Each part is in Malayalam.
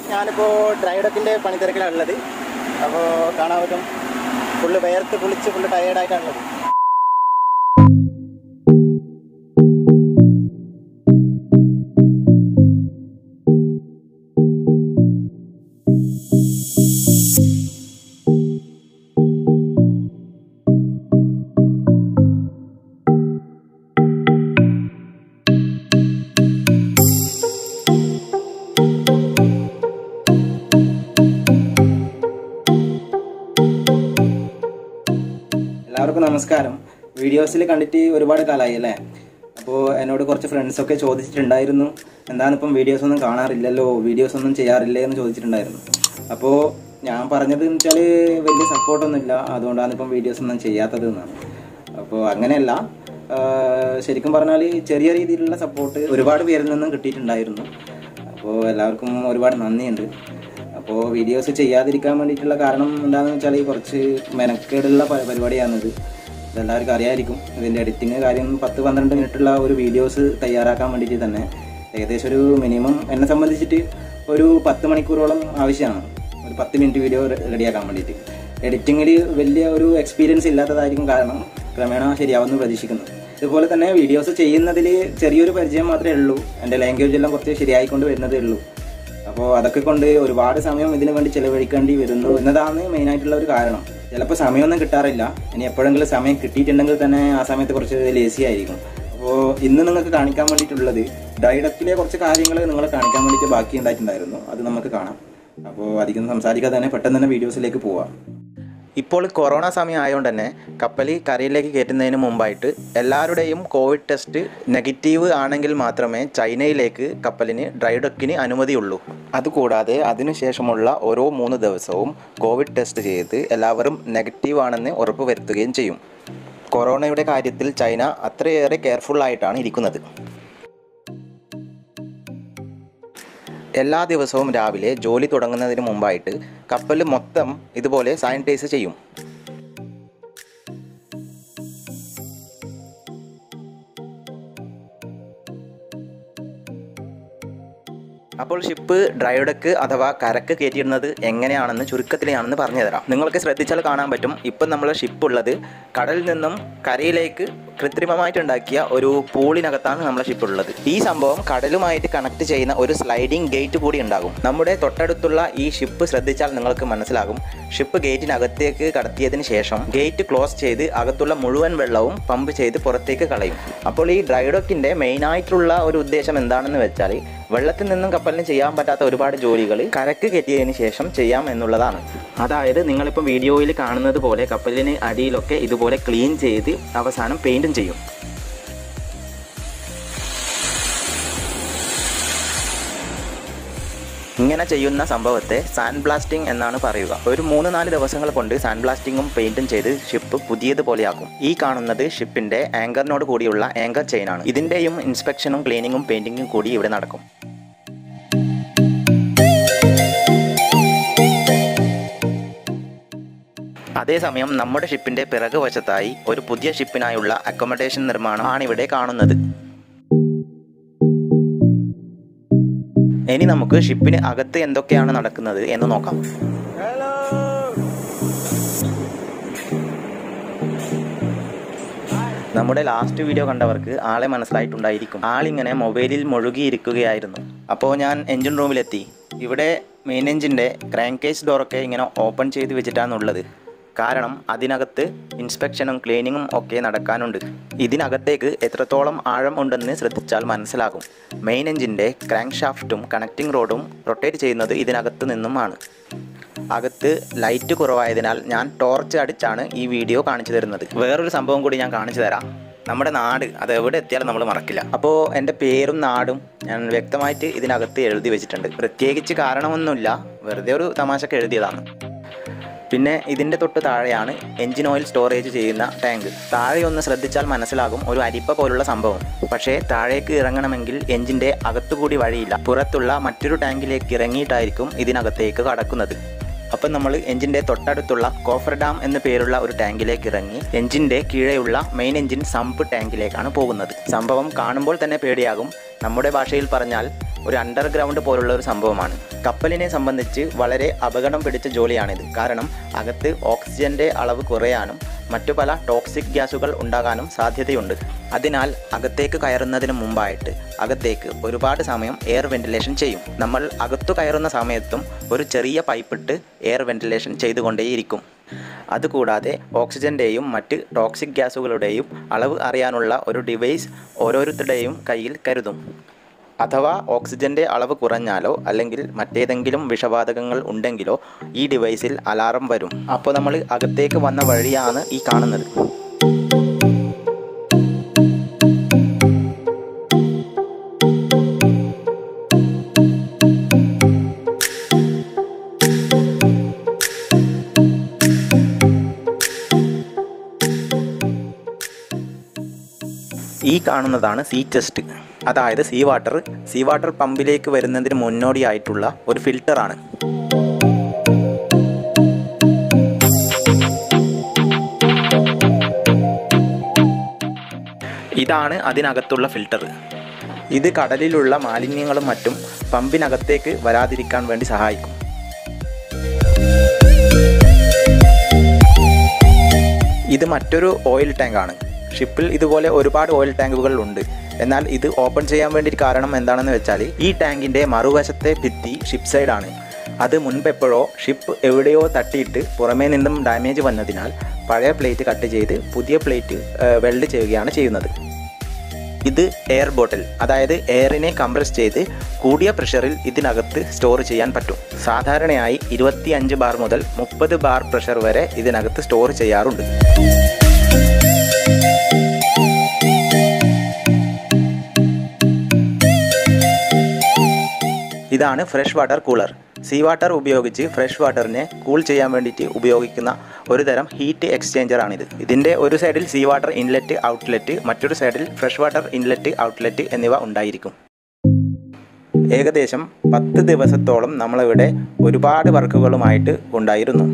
ഞാനിപ്പോൾ ഡ്രൈഡക്കിൻ്റെ പണിത്തിരക്കിലാണ് ഉള്ളത് അപ്പോൾ കാണാൻ പറ്റും ഫുള്ള് വേർത്ത് കുളിച്ച് ഫുള്ള് ടയേർഡായിട്ടാണുള്ളത് എല്ലാവർക്കും നമസ്കാരം വീഡിയോസിൽ കണ്ടിട്ട് ഒരുപാട് കാലമായി അല്ലേ അപ്പോൾ എന്നോട് കുറച്ച് ഫ്രണ്ട്സൊക്കെ ചോദിച്ചിട്ടുണ്ടായിരുന്നു എന്താണിപ്പം വീഡിയോസ് ഒന്നും കാണാറില്ലല്ലോ വീഡിയോസ് ഒന്നും ചെയ്യാറില്ലേ എന്ന് ചോദിച്ചിട്ടുണ്ടായിരുന്നു അപ്പോൾ ഞാൻ പറഞ്ഞത് എന്ന് വെച്ചാൽ വലിയ സപ്പോർട്ടൊന്നുമില്ല അതുകൊണ്ടാണ് ഇപ്പം വീഡിയോസ് ഒന്നും ചെയ്യാത്തത് എന്നാണ് അപ്പോൾ അങ്ങനെയല്ല ആ, ശരിക്കും പറഞ്ഞാൽ ചെറിയ രീതിയിലുള്ള സപ്പോർട്ട് ഒരുപാട് പേരിൽ നിന്നും കിട്ടിയിട്ടുണ്ടായിരുന്നു അപ്പോൾ എല്ലാവർക്കും ഒരുപാട് നന്ദിയുണ്ട് അപ്പോൾ വീഡിയോസ് ചെയ്യാതിരിക്കാൻ വേണ്ടിയിട്ടുള്ള കാരണം എന്താണെന്ന് വെച്ചാൽ ഈ കുറച്ച് മെനക്കേടുള്ള പ- പരിപാടിയാണിത് ഇതെല്ലാവർക്കും അറിയായിരിക്കും ഇതിൻ്റെ എഡിറ്റിങ് കാര്യം പത്ത് പന്ത്രണ്ട് മിനിറ്റുള്ള ഒരു വീഡിയോസ് തയ്യാറാക്കാൻ വേണ്ടിയിട്ട് തന്നെ ഏകദേശം ഒരു മിനിമം എന്നെ സംബന്ധിച്ചിട്ട് ഒരു പത്ത് മണിക്കൂറോളം ആവശ്യമാണ് ഒരു പത്ത് മിനിറ്റ് വീഡിയോ റെഡിയാക്കാൻ വേണ്ടിയിട്ട് എഡിറ്റിങ്ങിൽ വലിയ ഒരു എക്സ്പീരിയൻസ് ഇല്ലാത്തതായിരിക്കും കാരണം ക്രമേണ ശരിയാവുമെന്ന് പ്രതീക്ഷിക്കുന്നു ഇതുപോലെ തന്നെ വീഡിയോസ് ചെയ്യുന്നതിൽ ചെറിയൊരു പരിചയം മാത്രമേ ഉള്ളൂ എൻ്റെ ലാംഗ്വേജ് എല്ലാം കുറച്ച് ശരിയായിക്കൊണ്ട് വരുന്നതേ ഉള്ളൂ അപ്പോൾ അതൊക്കെ കൊണ്ട് ഒരുപാട് സമയം ഇതിനു വേണ്ടി ചെലവഴിക്കേണ്ടി വരുന്നു എന്നതാണ് മെയിൻ ആയിട്ടുള്ള ഒരു കാരണം ചിലപ്പോൾ സമയമൊന്നും കിട്ടാറില്ല ഇനി എപ്പോഴെങ്കിലും സമയം കിട്ടിയിട്ടുണ്ടെങ്കിൽ തന്നെ ആ സമയത്ത് കുറച്ച് ലേസി ആയിരിക്കും അപ്പോൾ ഇന്ന് നിങ്ങൾക്ക് കാണിക്കാൻ വേണ്ടിയിട്ടുള്ളത് ഡൈഡക്റ്റിലെ കുറച്ച് കാര്യങ്ങൾ നിങ്ങളെ കാണിക്കാൻ വേണ്ടിയിട്ട് ബാക്കി ഉണ്ടായിട്ടുണ്ടായിരുന്നു അത് നമുക്ക് കാണാം അപ്പോൾ അധികം സംസാരിക്കാതെ തന്നെ പെട്ടെന്ന് തന്നെ വീഡിയോസിലേക്ക് പോവാം ഇപ്പോൾ കൊറോണ സമയം ആയതുകൊണ്ട് തന്നെ കപ്പൽ കരയിലേക്ക് കയറ്റുന്നതിന് മുമ്പായിട്ട് എല്ലാവരുടെയും കോവിഡ് ടെസ്റ്റ് നെഗറ്റീവ് ആണെങ്കിൽ മാത്രമേ ചൈനയിലേക്ക് കപ്പലിന് ഡ്രൈഡക്കിന് അനുമതിയുള്ളൂ അതുകൂടാതെ അതിനുശേഷമുള്ള ഓരോ മൂന്ന് ദിവസവും കോവിഡ് ടെസ്റ്റ് ചെയ്ത് എല്ലാവരും നെഗറ്റീവ് ആണെന്ന് ഉറപ്പുവരുത്തുകയും ചെയ്യും കൊറോണയുടെ കാര്യത്തിൽ ചൈന അത്രയേറെ കെയർഫുൾ ആയിട്ടാണ് ഇരിക്കുന്നത് എല്ലാ ദിവസവും രാവിലെ ജോലി തുടങ്ങുന്നതിന് മുമ്പായിട്ട് കപ്പൽ മൊത്തം ഇതുപോലെ സാനിറ്റൈസ് ചെയ്യും അപ്പോൾ ഷിപ്പ് ഡ്രൈഡക്ക് അഥവാ കരക്ക് കയറ്റിയിടുന്നത് എങ്ങനെയാണെന്ന് ചുരുക്കത്തിലാണെന്ന് പറഞ്ഞു തരാം നിങ്ങൾക്ക് ശ്രദ്ധിച്ചാൽ കാണാൻ പറ്റും ഇപ്പം നമ്മളെ ഷിപ്പ് ഉള്ളത് കടലിൽ നിന്നും കരയിലേക്ക് കൃത്രിമമായിട്ടുണ്ടാക്കിയ ഒരു പൂളിനകത്താണ് നമ്മളെ ഷിപ്പ് ഉള്ളത് ഈ സംഭവം കടലുമായിട്ട് കണക്ട് ചെയ്യുന്ന ഒരു സ്ലൈഡിംഗ് ഗേറ്റ് കൂടി ഉണ്ടാകും നമ്മുടെ തൊട്ടടുത്തുള്ള ഈ ഷിപ്പ് ശ്രദ്ധിച്ചാൽ നിങ്ങൾക്ക് മനസ്സിലാകും ഷിപ്പ് ഗേറ്റിനകത്തേക്ക് കടത്തിയതിന് ശേഷം ഗേറ്റ് ക്ലോസ് ചെയ്ത് അകത്തുള്ള മുഴുവൻ വെള്ളവും പമ്പ് ചെയ്ത് പുറത്തേക്ക് കളയും അപ്പോൾ ഈ ഡ്രൈഡോക്കിൻ്റെ മെയിനായിട്ടുള്ള ഒരു ഉദ്ദേശം എന്താണെന്ന് വെച്ചാൽ വെള്ളത്തിൽ നിന്നും കപ്പലിന് ചെയ്യാൻ പറ്റാത്ത ഒരുപാട് ജോലികൾ കരക്ക് കെട്ടിയതിന് ശേഷം ചെയ്യാം എന്നുള്ളതാണ് അതായത് നിങ്ങളിപ്പം വീഡിയോയിൽ കാണുന്നത് പോലെ കപ്പലിന് അടിയിലൊക്കെ ഇതുപോലെ ക്ലീൻ ചെയ്ത് അവസാനം പെയിൻറ്റും ചെയ്യും ഇങ്ങനെ ചെയ്യുന്ന സംഭവത്തെ സാൻഡ് ബ്ലാസ്റ്റിംഗ് എന്നാണ് പറയുക ഒരു മൂന്ന് നാല് ദിവസങ്ങൾ കൊണ്ട് സാൻഡ് ബ്ലാസ്റ്റിങ്ങും പെയിന്റും ചെയ്ത് ഷിപ്പ് പുതിയതുപോലെയാക്കും ഈ കാണുന്നത് ഷിപ്പിന്റെ ആങ്കറിനോട് കൂടിയുള്ള ആങ്കർ ചെയിനാണ് ഇതിന്റെയും ഇൻസ്പെക്ഷനും ക്ലീനിങ്ങും പെയിന്റിങ്ങും കൂടി ഇവിടെ നടക്കും അതേസമയം നമ്മുടെ ഷിപ്പിന്റെ പിറകു വശത്തായി ഒരു പുതിയ ഷിപ്പിനായുള്ള അക്കോമഡേഷൻ നിർമ്മാണമാണ് ഇവിടെ കാണുന്നത് ഇനി നമുക്ക് ഷിപ്പിന് അകത്ത് എന്തൊക്കെയാണ് നടക്കുന്നത് എന്ന് നോക്കാം ഹലോ നമ്മുടെ ലാസ്റ്റ് വീഡിയോ കണ്ടവർക്ക് ആളെ മനസ്സിലായിട്ടുണ്ടായിരിക്കും ആളിങ്ങനെ മൊബൈലിൽ മുഴുകിയിരിക്കുകയായിരുന്നു അപ്പോൾ ഞാൻ എൻജിൻ റൂമിലെത്തി ഇവിടെ മെയിൻ എഞ്ചിൻ്റെ ക്രാങ്ക് കേസ് ഡോറൊക്കെ ഇങ്ങനെ ഓപ്പൺ ചെയ്ത് വെച്ചിട്ടാണുള്ളത് കാരണം അതിനകത്ത് ഇൻസ്പെക്ഷനും ക്ലീനിങ്ങും ഒക്കെ നടക്കാനുണ്ട് ഇതിനകത്തേക്ക് എത്രത്തോളം ആഴം ഉണ്ടെന്ന് ശ്രദ്ധിച്ചാൽ മനസ്സിലാകും മെയിൻ എഞ്ചിൻ്റെ ക്രാങ്ക് ഷാഫ്റ്റും കണക്റ്റിംഗ് റോഡും റൊട്ടേറ്റ് ചെയ്യുന്നത് ഇതിനകത്ത് നിന്നുമാണ് അകത്ത് ലൈറ്റ് കുറവായതിനാൽ ഞാൻ ടോർച്ച് അടിച്ചാണ് ഈ വീഡിയോ കാണിച്ചു തരുന്നത് വേറൊരു സംഭവം കൂടി ഞാൻ കാണിച്ചു തരാം നമ്മുടെ നാട് അത് എവിടെ എത്തിയാലും നമ്മൾ മറക്കില്ല അപ്പോൾ എൻ്റെ പേരും നാടും ഞാൻ വ്യക്തമായിട്ട് ഇതിനകത്ത് എഴുതി വെച്ചിട്ടുണ്ട് പ്രത്യേകിച്ച് കാരണമൊന്നുമില്ല വെറുതെ ഒരു തമാശക്ക് എഴുതിയതാണ് പിന്നെ ഇതിൻ്റെ തൊട്ട് താഴെയാണ് എഞ്ചിൻ ഓയിൽ സ്റ്റോറേജ് ചെയ്യുന്ന ടാങ്ക് താഴെ ഒന്ന് ശ്രദ്ധിച്ചാൽ മനസ്സിലാകും ഒരു അരിപ്പ പോലുള്ള സംഭവം പക്ഷേ താഴേക്ക് ഇറങ്ങണമെങ്കിൽ എഞ്ചിൻ്റെ അകത്തുകൂടി വഴിയില്ല പുറത്തുള്ള മറ്റൊരു ടാങ്കിലേക്ക് ഇറങ്ങിയിട്ടായിരിക്കും ഇതിനകത്തേക്ക് കടക്കുന്നത് അപ്പം നമ്മൾ എഞ്ചിൻ്റെ തൊട്ടടുത്തുള്ള കോഫർ ഡാം എന്ന പേരുള്ള ഒരു ടാങ്കിലേക്ക് ഇറങ്ങി എഞ്ചിൻ്റെ കീഴെയുള്ള മെയിൻ എഞ്ചിൻ സമ്പ് ടാങ്കിലേക്കാണ് പോകുന്നത് സംഭവം കാണുമ്പോൾ തന്നെ പേടിയാകും നമ്മുടെ ഭാഷയിൽ പറഞ്ഞാൽ ഒരു അണ്ടർഗ്രൗണ്ട് പോലുള്ള ഒരു സംഭവമാണ് കപ്പലിനെ സംബന്ധിച്ച് വളരെ അപകടം പിടിച്ച ജോലിയാണിത് കാരണം അകത്ത് ഓക്സിജന്റെ അളവ് കുറയാനും മറ്റു പല ടോക്സിക് ഗ്യാസുകൾ ഉണ്ടാകാനും സാധ്യതയുണ്ട് അതിനാൽ അകത്തേക്ക് കയറുന്നതിന് മുമ്പായിട്ട് അകത്തേക്ക് ഒരുപാട് സമയം എയർ വെന്റിലേഷൻ ചെയ്യും നമ്മൾ അകത്തു കയറുന്ന സമയത്തും ഒരു ചെറിയ പൈപ്പിട്ട് എയർ വെന്റിലേഷൻ ചെയ്തുകൊണ്ടേയിരിക്കും അതുകൂടാതെ ഓക്സിജൻ്റെയും മറ്റ് ടോക്സിക് ഗ്യാസുകളുടെയും അളവ് അറിയാനുള്ള ഒരു ഡിവൈസ് ഓരോരുത്തരുടെയും കയ്യിൽ കരുതും അഥവാ ഓക്സിജൻ്റെ അളവ് കുറഞ്ഞാലോ അല്ലെങ്കിൽ മറ്റേതെങ്കിലും വിഷവാതകങ്ങൾ ഉണ്ടെങ്കിലോ ഈ ഡിവൈസിൽ അലാറം വരും അപ്പോൾ നമ്മൾ അകത്തേക്ക് വന്ന വഴിയാണ് ഈ കാണുന്നത് ഈ കാണുന്നതാണ് സീ ചെസ്റ്റ് അതായത് സീ വാട്ടർ സീ വാട്ടർ പമ്പിലേക്ക് വരുന്നതിന് മുന്നോടിയായിട്ടുള്ള ഒരു ഫിൽട്ടറാണ് ഇതാണ് അതിനകത്തുള്ള ഫിൽട്ടർ ഇത് കടലിലുള്ള മാലിന്യങ്ങളും മറ്റും പമ്പിനകത്തേക്ക് വരാതിരിക്കാൻ വേണ്ടി സഹായിക്കും ഇത് മറ്റൊരു ഓയിൽ ടാങ്കാണ് ഷിപ്പിൽ ഇതുപോലെ ഒരുപാട് ഓയിൽ ടാങ്കുകൾ ഉണ്ട് എന്നാൽ ഇത് ഓപ്പൺ ചെയ്യാൻ വേണ്ടി കാരണം എന്താണെന്ന് വെച്ചാൽ ഈ ടാങ്കിൻ്റെ മറുവശത്തെ ഭിത്തി ഷിപ്പ് സൈഡാണ് അത് മുൻപെപ്പോഴോ ഷിപ്പ് എവിടെയോ തട്ടിയിട്ട് പുറമേ നിന്നും ഡാമേജ് വന്നതിനാൽ പഴയ പ്ലേറ്റ് കട്ട് ചെയ്ത് പുതിയ പ്ലേറ്റ് വെൽഡ് ചെയ്യുകയാണ് ചെയ്യുന്നത് ഇത് എയർ ബോട്ടിൽ അതായത് എയറിനെ കംപ്രസ് ചെയ്ത് കൂടിയ പ്രഷറിൽ ഇതിനകത്ത് സ്റ്റോർ ചെയ്യാൻ പറ്റും സാധാരണയായി ഇരുപത്തിയഞ്ച് ബാർ മുതൽ മുപ്പത് ബാർ പ്രഷർ വരെ ഇതിനകത്ത് സ്റ്റോർ ചെയ്യാറുണ്ട് ഇതാണ് fresh water cooler sea water ഉപയോഗിച്ച് ഫ്രഷ് വാട്ടറിനെ കൂൾ ചെയ്യാൻ വേണ്ടിയിട്ട് ഉപയോഗിക്കുന്ന ഒരു തരം ഹീറ്റ് എക്സ്ചേഞ്ചറാണിത് ഇതിൻ്റെ ഒരു സൈഡിൽ സീ വാട്ടർ ഇൻലെറ്റ് ഔട്ട്ലെറ്റ് മറ്റൊരു സൈഡിൽ ഫ്രഷ് വാട്ടർ ഇൻലെറ്റ് ഔട്ട്ലെറ്റ് എന്നിവ ഉണ്ടായിരിക്കും ഏകദേശം പത്ത് ദിവസത്തോളം നമ്മളിവിടെ ഒരുപാട് വർക്കുകളുമായിട്ട് ഉണ്ടായിരുന്നു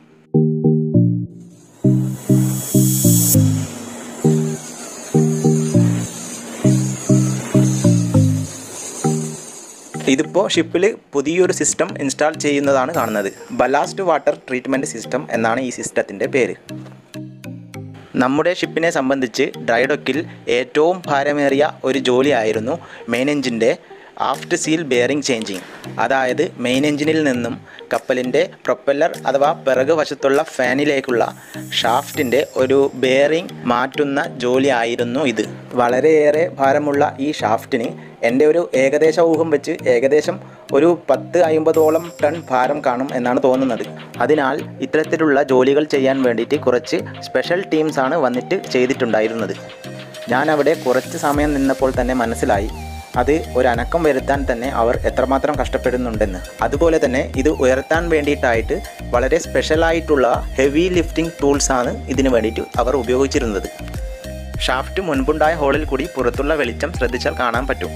ഇതിപ്പോൾ ഷിപ്പിൽ പുതിയൊരു സിസ്റ്റം ഇൻസ്റ്റാൾ ചെയ്യുന്നതാണ് കാണുന്നത് ബലാസ്റ്റ് വാട്ടർ ട്രീറ്റ്മെൻറ്റ് സിസ്റ്റം എന്നാണ് ഈ സിസ്റ്റത്തിൻ്റെ പേര് നമ്മുടെ ഷിപ്പിനെ സംബന്ധിച്ച് ഡ്രൈഡൊക്കിൽ ഏറ്റവും ഭാരമേറിയ ഒരു ജോലിയായിരുന്നു മെയിൻ എഞ്ചിൻ്റെ ആഫ്റ്റ് സീൽ ബെയറിംഗ് ചേഞ്ചിങ് അതായത് മെയിൻ എഞ്ചിനിൽ നിന്നും കപ്പലിൻ്റെ പ്രൊപ്പല്ലർ അഥവാ പിറകു വശത്തുള്ള ഫാനിലേക്കുള്ള ഷാഫ്റ്റിൻ്റെ ഒരു ബെയറിംഗ് മാറ്റുന്ന ജോലിയായിരുന്നു ഇത് വളരെയേറെ ഭാരമുള്ള ഈ ഷാഫ്റ്റിന് എൻ്റെ ഒരു ഏകദേശ ഊഹം വെച്ച് ഏകദേശം ഒരു പത്ത് അമ്പതോളം ടൺ ഭാരം കാണും എന്നാണ് തോന്നുന്നത് അതിനാൽ ഇത്തരത്തിലുള്ള ജോലികൾ ചെയ്യാൻ വേണ്ടിയിട്ട് കുറച്ച് സ്പെഷ്യൽ ടീംസാണ് വന്നിട്ട് ചെയ്തിട്ടുണ്ടായിരുന്നത് ഞാൻ അവിടെ കുറച്ച് സമയം നിന്നപ്പോൾ തന്നെ മനസ്സിലായി അത് ഒരു അനക്കം വരുത്താൻ തന്നെ അവർ എത്രമാത്രം കഷ്ടപ്പെടുന്നുണ്ടെന്ന് അതുപോലെ തന്നെ ഇത് ഉയർത്താൻ വേണ്ടിയിട്ടായിട്ട് വളരെ സ്പെഷ്യലായിട്ടുള്ള ഹെവി ലിഫ്റ്റിംഗ് ടൂൾസാണ് ഇതിന് വേണ്ടിയിട്ട് അവർ ഉപയോഗിച്ചിരുന്നത് ഷാഫ്റ്റ് മുൻപുണ്ടായ ഹോളിൽ കൂടി പുറത്തുള്ള വെളിച്ചം ശ്രദ്ധിച്ചാൽ കാണാൻ പറ്റും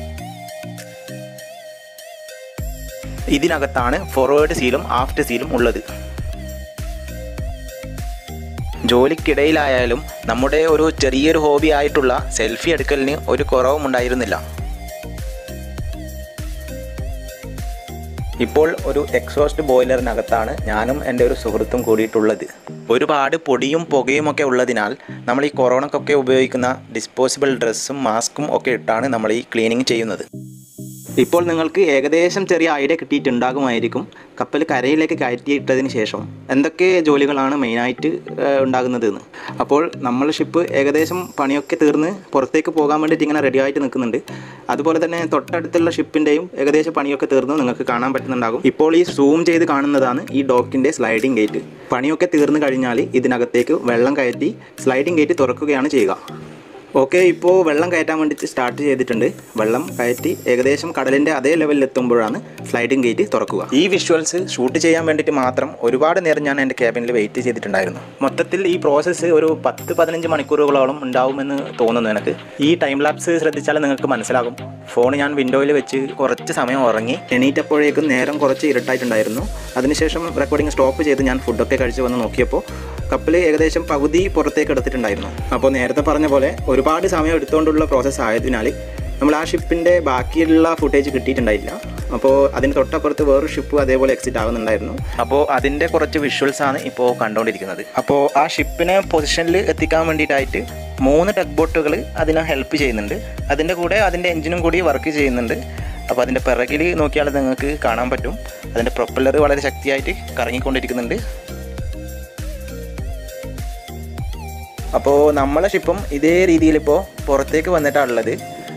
ഇതിനകത്താണ് ഫോർവേഡ് സീലും ആഫ്റ്റ് സീലും ഉള്ളത് ജോലിക്കിടയിലായാലും നമ്മുടെ ഒരു ചെറിയൊരു ഹോബി ആയിട്ടുള്ള സെൽഫി എടുക്കലിന് ഒരു കുറവും ഉണ്ടായിരുന്നില്ല ഇപ്പോൾ ഒരു എക്സോസ്റ്റ് ബോയിലറിനകത്താണ് ഞാനും എൻ്റെ ഒരു സുഹൃത്തും കൂടിയിട്ടുള്ളത് ഒരുപാട് പൊടിയും പുകയും ഒക്കെ ഉള്ളതിനാൽ നമ്മൾ ഈ കൊറോണക്കൊക്കെ ഉപയോഗിക്കുന്ന ഡിസ്പോസിബിൾ ഡ്രസ്സും മാസ്കും ഒക്കെ ഇട്ടാണ് നമ്മൾ ഈ ക്ലീനിങ് ചെയ്യുന്നത് ഇപ്പോൾ നിങ്ങൾക്ക് ഏകദേശം ചെറിയ ഐഡിയ കിട്ടിയിട്ടുണ്ടാകുമായിരിക്കും കപ്പൽ കരയിലേക്ക് കയറ്റിയിട്ടതിന് ശേഷം എന്തൊക്കെ ജോലികളാണ് മെയിനായിട്ട് ഉണ്ടാകുന്നത് എന്ന് അപ്പോൾ നമ്മൾ ഷിപ്പ് ഏകദേശം പണിയൊക്കെ തീർന്ന് പുറത്തേക്ക് പോകാൻ വേണ്ടിയിട്ട് ഇങ്ങനെ റെഡി ആയിട്ട് നിൽക്കുന്നുണ്ട് അതുപോലെ തന്നെ തൊട്ടടുത്തുള്ള ഷിപ്പിൻ്റെയും ഏകദേശം പണിയൊക്കെ തീർന്ന് നിങ്ങൾക്ക് കാണാൻ പറ്റുന്നുണ്ടാകും ഇപ്പോൾ ഈ സൂം ചെയ്ത് കാണുന്നതാണ് ഈ ഡോക്കിൻ്റെ സ്ലൈഡിംഗ് ഗേറ്റ് പണിയൊക്കെ തീർന്നു കഴിഞ്ഞാൽ ഇതിനകത്തേക്ക് വെള്ളം കയറ്റി സ്ലൈഡിംഗ് ഗേറ്റ് തുറക്കുകയാണ് ചെയ്യുക ഓക്കെ ഇപ്പോൾ വെള്ളം കയറ്റാൻ വേണ്ടിയിട്ട് സ്റ്റാർട്ട് ചെയ്തിട്ടുണ്ട് വെള്ളം കയറ്റി ഏകദേശം കടലിൻ്റെ അതേ ലെവലിൽ എത്തുമ്പോഴാണ് സ്ലൈഡിംഗ് ഗേറ്റ് തുറക്കുക ഈ വിഷ്വൽസ് ഷൂട്ട് ചെയ്യാൻ വേണ്ടിയിട്ട് മാത്രം ഒരുപാട് നേരം ഞാൻ എൻ്റെ ക്യാബിനിൽ വെയിറ്റ് ചെയ്തിട്ടുണ്ടായിരുന്നു മൊത്തത്തിൽ ഈ പ്രോസസ്സ് ഒരു പത്ത് പതിനഞ്ച് മണിക്കൂറുകളോളം ഉണ്ടാവുമെന്ന് തോന്നുന്നു എനിക്ക് ഈ ടൈം ലാപ്സ് ശ്രദ്ധിച്ചാൽ നിങ്ങൾക്ക് മനസ്സിലാകും ഫോൺ ഞാൻ വിൻഡോയിൽ വെച്ച് കുറച്ച് സമയം ഉറങ്ങി എണീറ്റപ്പോഴേക്കും നേരം കുറച്ച് ഇരുട്ടായിട്ടുണ്ടായിരുന്നു അതിനുശേഷം റെക്കോർഡിംഗ് സ്റ്റോപ്പ് ചെയ്ത് ഞാൻ ഫുഡൊക്കെ കഴിച്ച് വന്ന് നോക്കിയപ്പോൾ കപ്പൽ ഏകദേശം പകുതി പുറത്തേക്ക് എടുത്തിട്ടുണ്ടായിരുന്നു അപ്പോൾ നേരത്തെ പറഞ്ഞ പോലെ ഒരുപാട് സമയം എടുത്തുകൊണ്ടുള്ള പ്രോസസ്സ് ആയതിനാൽ നമ്മൾ ആ ഷിപ്പിൻ്റെ ബാക്കിയുള്ള ഫുട്ടേജ് കിട്ടിയിട്ടുണ്ടായില്ല അപ്പോൾ അതിന് തൊട്ടപ്പുറത്ത് വേറൊരു ഷിപ്പ് അതേപോലെ എക്സിറ്റ് ആകുന്നുണ്ടായിരുന്നു അപ്പോൾ അതിൻ്റെ കുറച്ച് വിഷ്വൽസ് ആണ് ഇപ്പോൾ കണ്ടുകൊണ്ടിരിക്കുന്നത് അപ്പോൾ ആ ഷിപ്പിനെ പൊസിഷനിൽ എത്തിക്കാൻ വേണ്ടിയിട്ടായിട്ട് മൂന്ന് ടഗ് ബോട്ടുകൾ അതിനെ ഹെൽപ്പ് ചെയ്യുന്നുണ്ട് അതിൻ്റെ കൂടെ അതിൻ്റെ എഞ്ചിനും കൂടി വർക്ക് ചെയ്യുന്നുണ്ട് അപ്പോൾ അതിൻ്റെ പിറകിൽ നോക്കിയാൽ നിങ്ങൾക്ക് കാണാൻ പറ്റും അതിൻ്റെ പ്രൊപ്പല്ലർ വളരെ ശക്തിയായിട്ട് കറങ്ങിക്കൊണ്ടിരിക്കുന്നുണ്ട് അപ്പോൾ നമ്മളെ ഷിപ്പും ഇതേ രീതിയിൽ ഇപ്പോൾ പുറത്തേക്ക് വന്നിട്ടാണുള്ളത്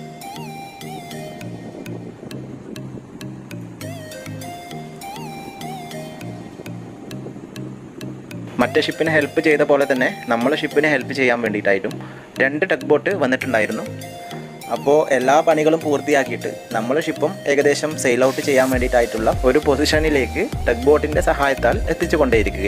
മറ്റേ ഷിപ്പിനെ ഹെൽപ്പ് ചെയ്ത പോലെ തന്നെ നമ്മളെ ഷിപ്പിനെ ഹെൽപ്പ് ചെയ്യാൻ വേണ്ടിയിട്ടായിട്ടും രണ്ട് ടഗ് ബോട്ട് വന്നിട്ടുണ്ടായിരുന്നു അപ്പോൾ എല്ലാ പണികളും പൂർത്തിയാക്കിയിട്ട് നമ്മളെ ഷിപ്പും ഏകദേശം സെയിൽ ഔട്ട് ചെയ്യാൻ വേണ്ടിയിട്ടായിട്ടുള്ള ഒരു പൊസിഷനിലേക്ക് ടഗ് ബോട്ടിൻ്റെ സഹായത്താൽ എത്തിച്ചു കൊണ്ടേയിരിക്കുക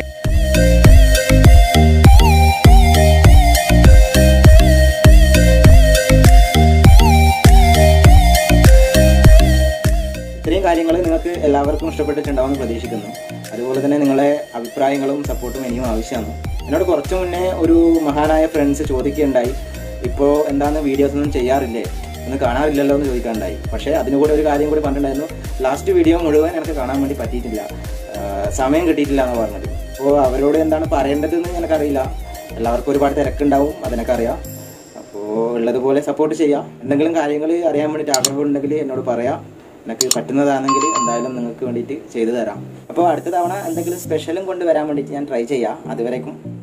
ഇത്രയും കാര്യങ്ങൾ നിങ്ങൾക്ക് എല്ലാവർക്കും ഇഷ്ടപ്പെട്ടിട്ടുണ്ടാവുമെന്ന് പ്രതീക്ഷിക്കുന്നു അതുപോലെ തന്നെ നിങ്ങളെ അഭിപ്രായങ്ങളും സപ്പോർട്ടും ഇനിയും ആവശ്യമാണ് എന്നോട് കുറച്ച് മുന്നേ ഒരു മഹാനായ ഫ്രണ്ട്സ് ചോദിക്കുകയുണ്ടായി ഇപ്പോൾ എന്താണ് വീഡിയോസ് ഒന്നും ചെയ്യാറില്ലേ ഒന്ന് കാണാറില്ലല്ലോ എന്ന് ചോദിക്കാനുണ്ടായി പക്ഷേ അതിന് കൂടെ ഒരു കാര്യം കൂടി പറഞ്ഞിട്ടുണ്ടായിരുന്നു ലാസ്റ്റ് വീഡിയോ മുഴുവൻ എനിക്ക് കാണാൻ വേണ്ടി പറ്റിയിട്ടില്ല ആ, സമയം കിട്ടിയിട്ടില്ല എന്ന് പറഞ്ഞത് അപ്പോൾ അവരോട് എന്താണ് പറയേണ്ടതെന്ന് എനിക്കറിയില്ല എല്ലാവർക്കും ഒരുപാട് തിരക്കുണ്ടാവും അതിനൊക്കെ അപ്പോൾ ഉള്ളതുപോലെ സപ്പോർട്ട് ചെയ്യാം എന്തെങ്കിലും കാര്യങ്ങൾ അറിയാൻ വേണ്ടിയിട്ട് ആഗ്രഹം ഉണ്ടെങ്കിൽ എന്നോട് പറയാം എനിക്ക് പറ്റുന്നതാണെങ്കിൽ എന്തായാലും നിങ്ങൾക്ക് വേണ്ടിയിട്ട് ചെയ്തു തരാം അപ്പോൾ അടുത്ത തവണ എന്തെങ്കിലും സ്പെഷ്യലും കൊണ്ട് വരാൻ വേണ്ടിയിട്ട് ഞാൻ ട്രൈ ചെയ്യാം അതുവരേക്കും